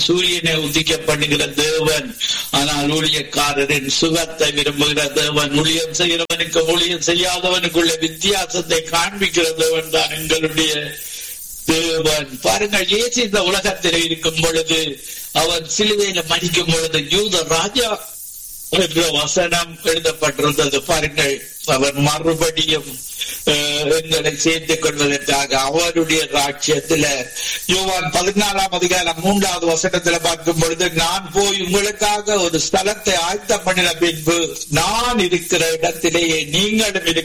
சூரியனை உதிக்க பண்ணுகிற தேவன் ஆனால் ஊழியக்காரரின் சுகத்தை விரும்புகிற தேவன் ஊழியம் செய்கிறவனுக்கு ஊழியம் செய்யாதவனுக்குள்ள வித்தியாசத்தை காண்பிக்கிற தேவன் தான் எங்களுடைய தேவன் பாருங்கள் இயேசு இந்த உலகத்தில் இருக்கும் பொழுது அவர் சிலுவையில மறிக்கும் பொழுது யூத ராஜா என்ற வசனம் எழுதப்பட்டிருந்தது பாருங்கள் அவர் மறுபடியும் அஹ், எங்களை சேர்த்துக் கொள்வதற்காக அவருடைய ராஜ்யத்துல யோவான் பதினாலாம் அதிகாரம் மூன்றாவது வசனத்துல பார்க்கும் பொழுது நான் போய் உங்களுக்காக ஒரு ஸ்தலத்தை ஆயத்தம் பண்ணின பின்பு நான் இருக்கிற இடத்திலேயே நீங்களும் இருக்க